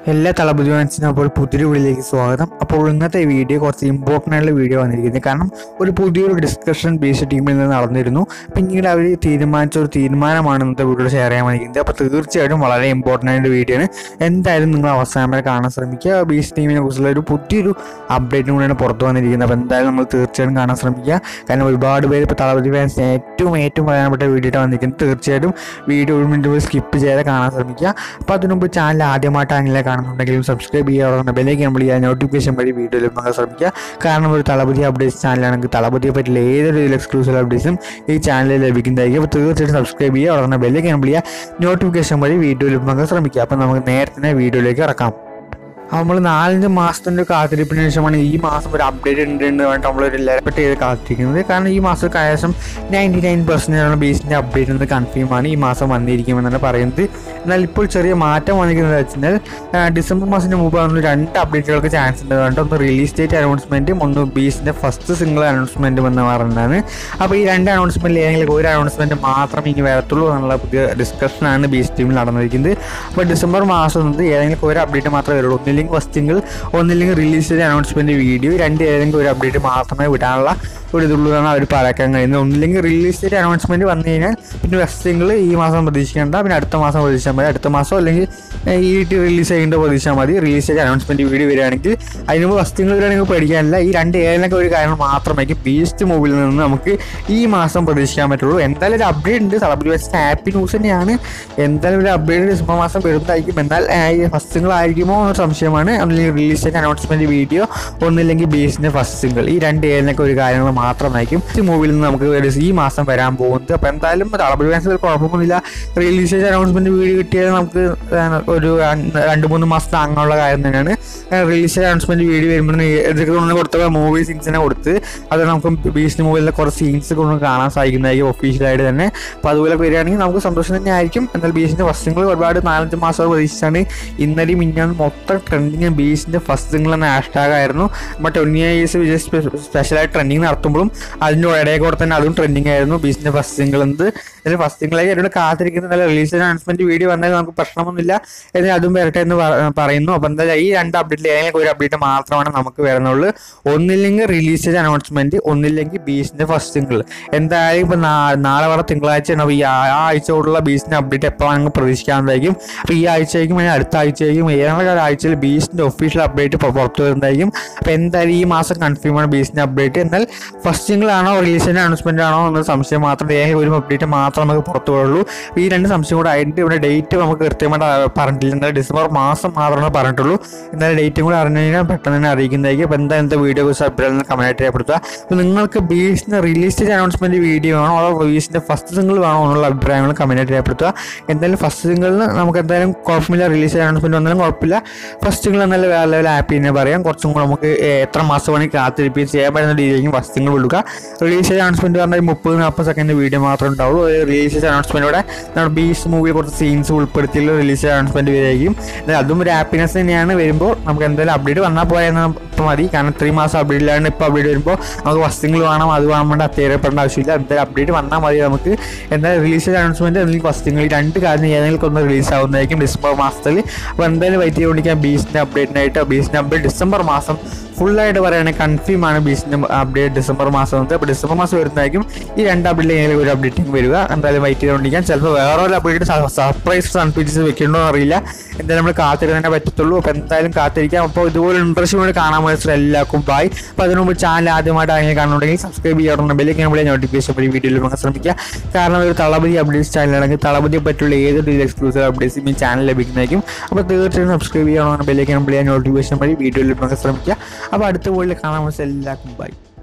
എല്ലാ തളപതി ഫാൻസിനും അപ്പോൾ പുതിയൊരു വീഡിയോയിലേക്ക് സ്വാഗതം അപ്പോൾ ഇന്നത്തെ വീഡിയോ കുറച്ച് ഇമ്പോർട്ടൻ്റ് ആയിട്ടുള്ള വീഡിയോ വന്നിരിക്കുന്നത് കാരണം ഒരു പുതിയൊരു ഡിസ്കഷൻ ബേസ് ടീമിൽ നിന്ന് നടന്നിരുന്നു പിന്നീട് അവർ തീരുമാനിച്ച ഒരു തീരുമാനമാണ് ഇന്നത്തെ വീഡിയോ ഷെയർ ചെയ്യാൻ വന്നിരിക്കുന്നത് അപ്പോൾ തീർച്ചയായിട്ടും വളരെ ഇമ്പോർട്ടൻ്റ് ആയിട്ട് വീഡിയോ ആണ് എന്തായാലും നിങ്ങൾ അവസാനം വരെ കാണാൻ ശ്രമിക്കുക ബേസ് ടീമിനെ കുറിച്ചുള്ള ഒരു പുതിയൊരു അപ്ഡേറ്റും കൂടിയാണ് പുറത്ത് വന്നിരിക്കുന്നത് അപ്പോൾ എന്തായാലും നമ്മൾ തീർച്ചയായിട്ടും കാണാൻ ശ്രമിക്കുക കാരണം ഒരുപാട് പേര് ഇപ്പോൾ തളപതി ഫാൻസ് ഏറ്റവും ഏറ്റവും പ്രധാനപ്പെട്ട വീഡിയോ ആയിട്ട് വന്നിരിക്കുന്നത് തീർച്ചയായിട്ടും വീഡിയോ ഒരു മിനിറ്റ് പോയി സ്കിപ്പ് ചെയ്ത് കാണാൻ ശ്രമിക്കുക അപ്പോൾ അതിനു മുമ്പ് ചാനൽ ആദ്യമായിട്ട് അങ്ങനെ കാണുന്നുണ്ടെങ്കിലും സബ്സ്ക്രൈബ് ചെയ്യാറുണ്ട് ബെല്ലേക്ക് നമ്മൾ ചെയ്യുക നോട്ടിഫിക്കേഷൻ വഴി വീഡിയോ ലഭ്യമാക്കാൻ ശ്രമിക്കുക കാരണം ഒരു തളപതി അപ്ഡേറ്റ്സ് ചാനലാണെങ്കിൽ തളപതിയെ പറ്റിയുള്ള ഏതൊരു എക്സ്ക്ലൂസീവ് അപ്ഡേറ്റ്സും ഈ ചാനലിൽ ലഭിക്കുന്നതായിരിക്കും അപ്പോൾ തീർച്ചയായിട്ടും സബ്സ്ക്രൈബ് ചെയ്യുക ഉടനെ ബെല്ലേക്ക് നമ്മൾ ചെയ്യുക നോട്ടിഫിക്കേഷൻ വഴി വീഡിയോ ലഭ്യമാക്കാൻ ശ്രമിക്കുക അപ്പോൾ നമുക്ക് നേരത്തെ തന്നെ വീഡിയോയിലേക്ക് ഇറക്കാം നമ്മൾ നാലഞ്ച് മാസത്തിൻ്റെ കാത്തിരിപ്പിന് ശേഷമാണ് ഈ മാസം ഒരു അപ്ഡേറ്റ് ഉണ്ട് എന്ന് പറഞ്ഞിട്ട് നമ്മൾ ഒരു ലെപ്പറ്റ് ചെയ്ത് കാത്തിരിക്കുന്നത് കാരണം ഈ മാസം ഏകദേശം നയൻറ്റി നയൻ പെർസെൻറ്റേജ് ബേസിൻ്റെ അപ്ഡേറ്റ് എന്നത് കൺഫേം ആണ് ഈ മാസം വന്നിരിക്കുമെന്നാണ് പറയുന്നത് എന്നാൽ ഇപ്പോൾ ചെറിയ മാറ്റം വന്നിരിക്കുന്നത് വെച്ചാൽ ആ, ഡിസംബർ മാസത്തിന് മുമ്പ് നമ്മൾ രണ്ട് അപ്ഡേറ്റുകൾക്ക് ചാൻസ് ഉണ്ട് പറഞ്ഞിട്ട് ഒന്ന് റിലീസ് ഡേറ്റ് അനൗൺസ്മെൻറ്റും ഒന്ന് ബീസിൻ്റെ ഫസ്റ്റ് സിംഗിൾ അനൗൺസ്മെൻറ്റും എന്ന് പറയുന്നതാണ് അപ്പോൾ ഈ രണ്ട് അനൗൺസ്മെൻറ്റിൽ ഏതെങ്കിലും ഒരു അനൗൺസ്മെൻറ്റ് മാത്രമേ ഇനി വരത്തുള്ളൂ എന്നുള്ള പുതിയ ഡിസ്കഷനാണ് ബീസ് ടീമിൽ നടന്നിരിക്കുന്നത് അപ്പോൾ ഡിസംബർ മാസം എന്നത് ഏതെങ്കിലും ഒരു അപ്ഡേറ്റ് മാത്രമേ വരുള്ളൂ ഒന്നില്ലെങ്കിൽ ഫസ്റ്റ് സിംഗിൾ ഒന്നില്ലെങ്കിൽ റിലീസ് ചെയ്ത അനൗൺസ്മെൻറ്റ് വീഡിയോ രണ്ട് ഏതെങ്കിലും ഒരു അപ്ഡേറ്റ് മാത്രമേ വിടാനുള്ള ഒരു ഇതുള്ളൂ എന്നാണ് അവർ പറയാൻ കഴിയുന്നത് ഒന്നില്ലെങ്കിൽ റിലീസ് ചെയ്ത അനൗൺസ്മെൻറ്റ് വന്നു കഴിഞ്ഞാൽ പിന്നെ ഫസ്റ്റ് സിംഗിൾ ഈ മാസം പ്രതീക്ഷിക്കേണ്ട പിന്നെ അടുത്ത മാസം പ്രതീക്ഷിച്ചാൽ മതി അടുത്ത മാസം അല്ലെങ്കിൽ ഏഹ്, ഈ റിലീസ് ചെയ്യേണ്ട പ്രതീക്ഷിച്ചാൽ മതി റിലീസ് ചെയ്ത അനൗൺസ്മെൻറ്റ് വീഡിയോ വരികയാണെങ്കിൽ അതിന് മുമ്പ് ഫസ്റ്റ് സിംഗിൾ വരികയാണെങ്കിൽ പേടിക്കാനില്ല ഈ രണ്ട് ഏതെങ്കിലും ഒരു കാര്യം മാത്രമായിരിക്കും ബീസ്റ്റ് മൂവിൽ നിന്ന് നമുക്ക് ഈ മാസം പ്രതീക്ഷിക്കാൻ പറ്റുള്ളൂ എന്തായാലും ഒരു അപ്ഡേറ്റ് ഉണ്ട് തളപതി വെച്ച ഹാപ്പി ന്യൂസ് തന്നെയാണ് എന്തായാലും ഒരു അപ്ഡേറ്റ് ഡിസംബർ മാസം വരുന്നതായിരിക്കും എന്നാൽ ഫസ്റ്റ് സിംഗിൾ ആയിരിക്കുമോ എന്നൊരു സംശയമാണ് അല്ലെങ്കിൽ റിലീസ് ചെയ്ത അനൗൺസ്മെന്റ് വീഡിയോ ഒന്നില്ലെങ്കിൽ ബേസിന്റെ ഫസ്റ്റ് സിംഗിൾ ഈ രണ്ട് ഏതിനൊക്കെ ഒരു കാര്യങ്ങൾ മാത്രമായിരിക്കും ഈ മൂവിയിൽ നിന്ന് നമുക്ക് ഒരു ഈ മാസം വരാൻ പോകുന്നത് അപ്പോൾ എന്തായാലും തളപതി ഫാൻസിൽ കുഴപ്പമൊന്നുമില്ല റിലീസ് ചെയ്ത അനൗൺസ്മെന്റ് വീഡിയോ കിട്ടിയാൽ നമുക്ക് ഏഹ്, ഒരു രണ്ട് രണ്ട് മൂന്ന് മാസത്തെ അങ്ങനെയുള്ള കാര്യം തന്നെയാണ് റിലീസ് ചെയ്ത അനൗൺസ്മെന്റ് വീഡിയോ വരുമ്പോൾ ഇതൊക്കെ കൊണ്ട് കൊടുത്ത മൂവി സീൻസിനെ കൊടുത്ത് അത് നമുക്ക് ബീസ്റ്റ് മൂവിയിലെ കുറച്ച് സീൻസ് കൊണ്ട് കാണാൻ സാധിക്കുന്നതായിരിക്കും ഒഫീഷ്യലായിട്ട് തന്നെ അപ്പോൾ അതുപോലെ വരികയാണെങ്കിൽ നമുക്ക് സന്തോഷം തന്നെ ആയിരിക്കും എന്നാൽ ബീസിന്റെ ഫസ്റ്റ് സിംഗിൾ ഒരുപാട് നാലഞ്ച് മാസം പ്രതീക്ഷിച്ചാണ് ഇന്നലെ മിഞ്ഞാന്ന് മൊത്തം ട്രെൻഡിങ് ബീസിന്റെ ഫസ്റ്റ് സിംഗിൾ എന്ന ഹാഷ്ടാഗ് ആയിരുന്നു നമ്മൾ ട്വന്റി ഇയേഴ്സ് വിജയ് സ്പെഷ്യലായിട്ട് ട്രെൻഡിങ് നടത്തുമ്പോഴും അതിൻ്റെ ഇടയിൽ കൂടെ തന്നെ അതും ട്രെൻഡിങ് ആയിരുന്നു ബീസിന്റെ ഫസ്റ്റ് സിംഗിൾ എന്ത് ഇതിൽ ഫസ്റ്റ് സിംഗിളായി എന്നോട് കാത്തിരിക്കുന്ന നല്ല റിലീസ് അനൗൺസ്മെന്റ് വീഡിയോ വന്നാൽ നമുക്ക് പ്രശ്നമൊന്നുമില്ല എന്നാൽ അതും വരട്ടെ എന്ന് പറ- പറയുന്നു അപ്പം എന്താ ഈ രണ്ട് അപ്ഡേറ്റിൽ ഏതെങ്കിലും ഒരു അപ്ഡേറ്റ് മാത്രമാണ് നമുക്ക് വരുന്നുള്ളൂ ഒന്നില്ലെങ്കിൽ റിലീസ് ചെയ്ത അനൗൺസ്മെന്റ് ഒന്നില്ലെങ്കിൽ ബീസിന്റെ ഫസ്റ്റ് സിംഗിൾ എന്തായാലും ഇപ്പൊ നാ- നാളെ വരെ തിങ്കളാഴ്ചയാണ് അപ്പോൾ ഈ ആ ആ ആഴ്ച കൂടുള്ള ബീസിന്റെ അപ്ഡേറ്റ് എപ്പോഴാണ് നമുക്ക് പ്രതീക്ഷിക്കാവുന്നതായിരിക്കും അപ്പോൾ ഈ ആഴ്ചയായിരിക്കും അല്ലെങ്കിൽ അടുത്ത ആഴ്ചയായിരിക്കും ഏതെങ്കിലും ഒരു ആഴ്ചയിൽ ബീസിന്റെ ഒഫീഷ്യൽ അപ്ഡേറ്റ് പുറത്തു വരുന്നതായിരിക്കും അപ്പോൾ എന്തായാലും ഈ മാസം കൺഫേം ആണ് ബീസിന്റെ അപ്ഡേറ്റ് എന്നാൽ ഫസ്റ്റ് സിംഗിൾ ആണോ റിലീസ് ചെയ്ത അനൗൺസ്മെന്റ് ആണോ എന്ന സംശയം മാത്രം ഏതെങ്കിലും ഒരു അപ്ഡേറ്റ് മാത്രമേ നമുക്ക് പുറത്തു വരുള്ളൂ അപ്പോൾ ഈ രണ്ട് സംശയം കൂടെ ആയിട്ട് ഇവിടെ ഡേറ്റ് നമുക്ക് കൃത്യമായിട്ട് ആ- പറഞ്ഞിട്ടില്ല എന്നാൽ ഡിസംബർ മാസം മാത്രമേ പറഞ്ഞിട്ടുള്ളൂ എന്നാലും ഡേറ്റും കൂടെ അറിഞ്ഞു കഴിഞ്ഞാൽ പെട്ടെന്ന് തന്നെ അറിയിക്കുന്നതായിരിക്കും അപ്പോൾ എന്താ എന്താ വീഡിയോ കുറിച്ച് അഭിപ്രായം കമൻറ്റ് രേഖപ്പെടുത്തുക അപ്പോൾ നിങ്ങൾക്ക് ബീസിന് റിലീസ് ചെയ്ത അനൗൺസ്മെന്റ് വീഡിയോ വേണോ അതോ ബീസിന്റെ ഫസ്റ്റ് സിംഗിൾ വേണോ എന്നുള്ള അഭിപ്രായങ്ങൾ കമൻറ്റ് രേഖപ്പെടുത്തുക എന്തായാലും ഫസ്റ്റ് സിംഗിളിന് നമുക്ക് എന്തായാലും കുഴപ്പമില്ല റിലീസ് ചെയ്ത അനൗൺസ്മെന്റ് വന്നാലും കുഴപ്പമില്ല ഫസ്റ്റ് സിംഗിൾ എന്നാലും വേറെ ലെവൽ ആപ്പ് തന്നെ പറയാം കുറച്ചും കൂടെ നമുക്ക് ഏഹ്, എത്ര മാസം വേണമെങ്കിൽ കാത്തിരിപ്പിച്ച് ചെയ്യാൻ പറ്റുന്ന രീതിയിലേക്ക് ഫസ്റ്റ് സിംഗിൾ വിടുക റിലീസ് ചെയ്ത അനൗൺസ്മെന്റ് പറഞ്ഞാൽ മുപ്പത് നാൽപ്പത് സെക്കൻഡ് വീഡിയോ മാത്രമേ ഉണ്ടാവുള്ളൂ റിലീസ് ചെയ്ത അനൗൺസ്മെന്റോടെ നമ്മുടെ ബീസ് മൂവി കുറച്ച് സീൻസ് ഉൾപ്പെടുത്തിയുള്ള റിലീസ് ചെയ്ത അനൗൺസ്മെന്റ് വരികയും എന്നാൽ അതും ഒരു ഹാപ്പിനെസ് തന്നെയാണ് വരുമ്പോൾ നമുക്ക് എന്തായാലും അപ്ഡേറ്റ് വന്നാൽ പോയെന്ന് ഇപ്പം മതി കാരണം ത്രീ മാസം അപ്ഡേറ്റ് ഇല്ലാണ്ട് ഇപ്പോൾ അപ്ഡേറ്റ് വരുമ്പോൾ നമുക്ക് ഫസ്റ്റ് സിംഗിൾ വേണം അത് വേണം വേണ്ട അത്യാവശ്യപ്പെടേണ്ട ആവശ്യമില്ല എന്തായാലും അപ്ഡേറ്റ് വന്നാൽ മതി നമുക്ക് എന്തായാലും റിലീസ് ചെയ്ത അനൗൺസ്മെന്റ് അല്ലെങ്കിൽ ഫസ്റ്റ് സിംഗിൾ ഈ രണ്ട് കാര്യം ഏതെങ്കിലും ഒന്ന് റിലീസ് ആവുന്നതായിരിക്കും ഡിസംബർ മാസത്തിൽ അപ്പോൾ എന്തായാലും വെയിറ്റ് ചെയ്തുകൊണ്ടിരിക്കാൻ ബീസിൻ്റെ അപ്ഡേറ്റിനായിട്ട് ബീസിൻ്റെ അപ്ഡേറ്റ് ഡിസംബർ മാസം ഫുള്ളായിട്ട് പറയുകയാണെങ്കിൽ കൺഫേം ആണ് ബീസിൻ്റെ അപ്ഡേറ്റ് ഡിസംബർ മാസം വന്നത് അപ്പോൾ ഡിസംബർ മാസം വരുന്നതായിരിക്കും ഈ രണ്ട് അപ്ഡേറ്റ് ഏതെങ്കിലും ഒരു അപ്ഡേറ്റിംഗ് വരിക എന്തായാലും വെയിറ്റ് ചെയ്തുകൊണ്ടിരിക്കാൻ ചിലപ്പോൾ വേറെ ഒരു അപ്ഡേറ്റ് സർപ്രൈസ് സൺപിച്ചസ് വെക്കണ്ടോ അറിയില്ല എന്തായാലും നമ്മൾ കാത്തിരുന്നേ പറ്റത്തുള്ളൂ അപ്പോൾ എന്തായാലും കാത്തിരിക്കാം അപ്പോൾ ഇതുപോലെ ഇൻട്രസ്റ്റ് കൂടി കാണാൻ പറ്റുന്ന എല്ലാവർക്കും ബായ് അപ്പോൾ അതിനു മുമ്പ് ചാനൽ ആദ്യമായിട്ട് അങ്ങനെ കാണുന്നുണ്ടെങ്കിൽ സബ്സ്ക്രൈബ് ചെയ്യാറുണ്ട് ബെല്ലേക്ക് നമ്മളെ നോട്ടിഫിക്കേഷൻ വഴി വീഡിയോയിൽ നമുക്ക് ശ്രമിക്കുക കാരണം ഒരു തളപതി അപ്ഡേറ്റ്സ് ചാനലാണെങ്കിൽ തളപതിയെ പറ്റിയുള്ള ഏത് ഡീൽ എക്സ്ക്ലൂസീവ് അപ്ഡേറ്റ്സും ഈ ചാനൽ ലഭിക്കുന്നതായിരിക്കും അപ്പോൾ തീർച്ചയായും സബ്സ്ക്രൈബ് ചെയ്യണമെന്ന് ബെല്ലേക്ക് നമ്മളെ നോട്ടിഫിക്കേഷൻ വഴി വീഡിയോയിൽ നമുക്ക് ശ്രമിക്കുക അപ്പോൾ അടുത്ത വീഡിയോയിൽ കാണാൻ പറ്റുന്ന എല്ലാവർക്കും ബൈ